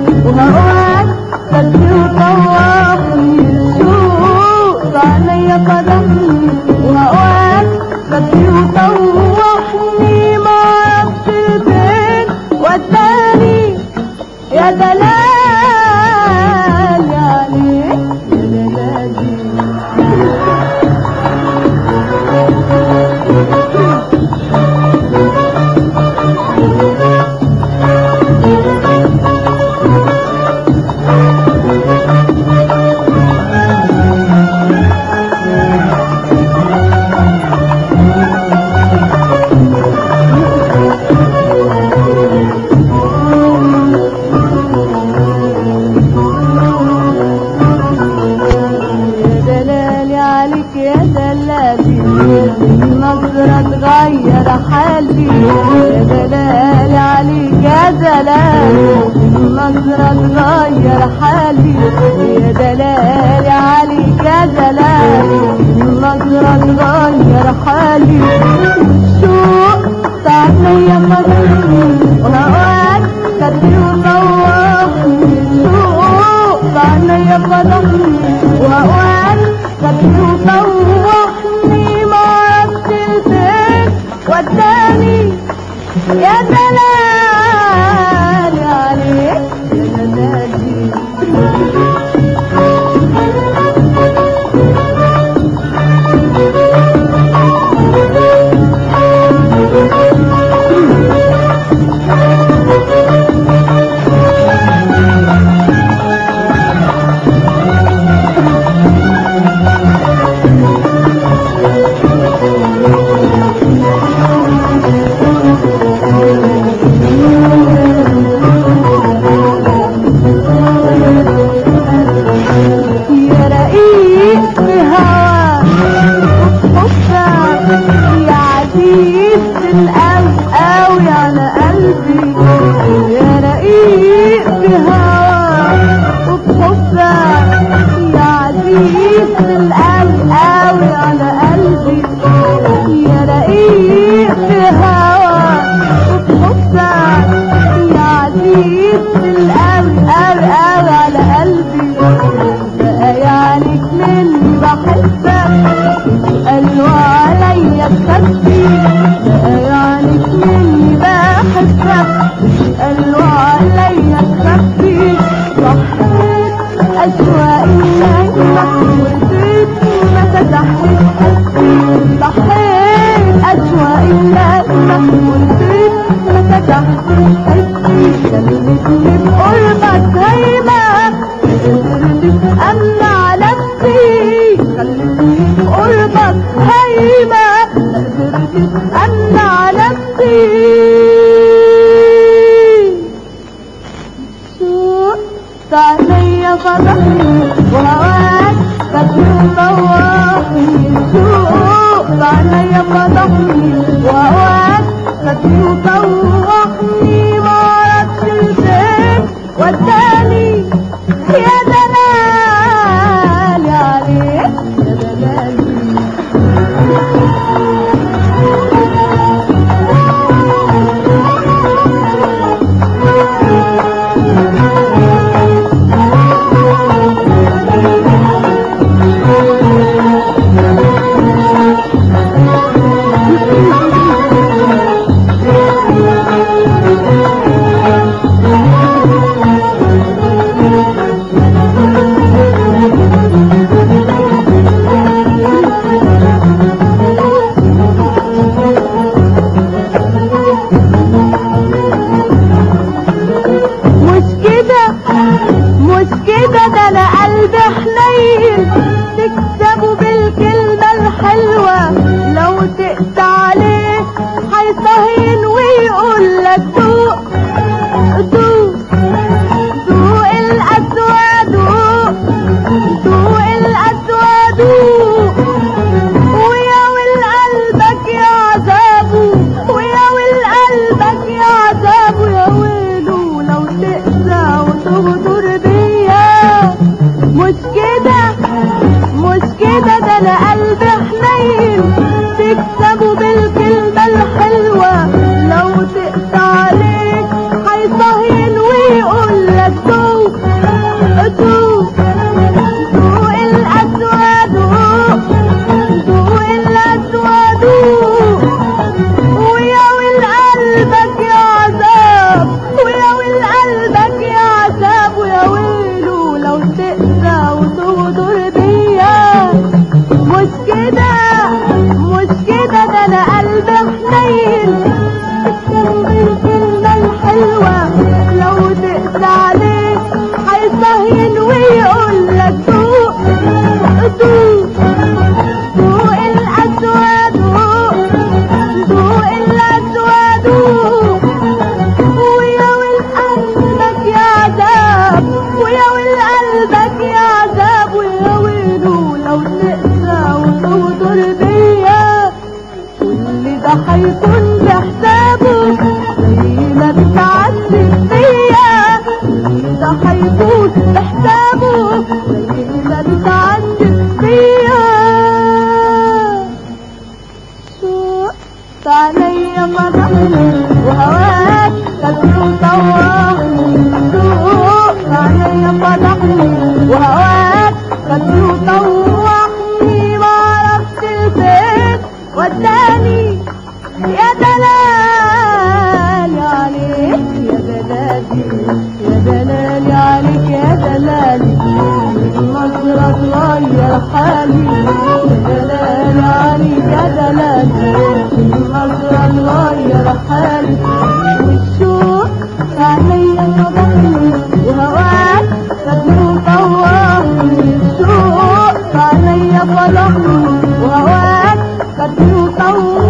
وهواك خدني وطوحني الشوق بعينيا قدمني وهواك خدني وطوحني ما عرفت البين وداني يا دلال يعني يا دلالي يا دلالي عليك يا دلالي النظرة تغير حالي يا دلالي عليك يا دلالي النظرة تغير حالي يا دلالي عليك يا دلالي النظرة تغير حالي الشوق تعطي قدري وهواك خدني وطوحني الشوق بعينيا قدرني وهواك خدني وطوحني ما عرفت البيت وداني يا دلال عليك يا دلالي يا رقيق في هواك وبحبك يا عزيز القوي قوي على قلبي يا رقيق في هواك وبحبك يا عزيز القوي قوي على قلبي يا رقيق في هواك وبحبك يا عزيز القوي قوي قوي على قلبي بقى يعني مني بحبك قالوا عليا تخبي بقى يعني مني بحبك قالوا عليا تخبي ضحيت أشواقي منك ورضيت ما فتحت قلبي ضحيت أشواقي منك ورضيت ما فتحت قلبي خلتني بقربك هيبة قدرت أمنع نفسي خلتني بقربك هيبة قدرت أمنع نفسي سوق عليا فرحني وهواك خدني وطوحني سوق عليا فرحني وهواك خدني وطوحني ما عرفت البيت وداني يا دلالي عليك يا دلالي مش كده مش كده ده انا قلبي حنين تكسبه بالكلمة الحلوة لو تقسى عليه هيصهين ويقول لك دوق دوق دوق الأسوأ دوق دوق الأسوأ دوق ويا ويل قلبك يا عذابه ويا ويل قلبك يا عذابه يا ويله لو تقسى وتغدر بيا مش كده مش كده ده انا قلبي حنين تكسبه بالكلمة الحلوة لو تقسى عليه ودور بيا كل ده هيكون بحسابه زي ما بتعذب فيا كل ده هيكون بحسابه زي ما بتعذب فيا شوق عليا مضحني وهواك خدني وطوحني شوق عليا فضحني وهواك خدني وطوحني معرفش الفين وداني يا دلالي عليك يا دلالي يا دلالي عليك يا دلالي نظرة تغير حالي يا دلالي عليك يا دلالي نظرة تغير حالي والشوق عليا فضحني وهواك خدني وطوحني الشوق عليا فضحني وهواك خدني وطوحني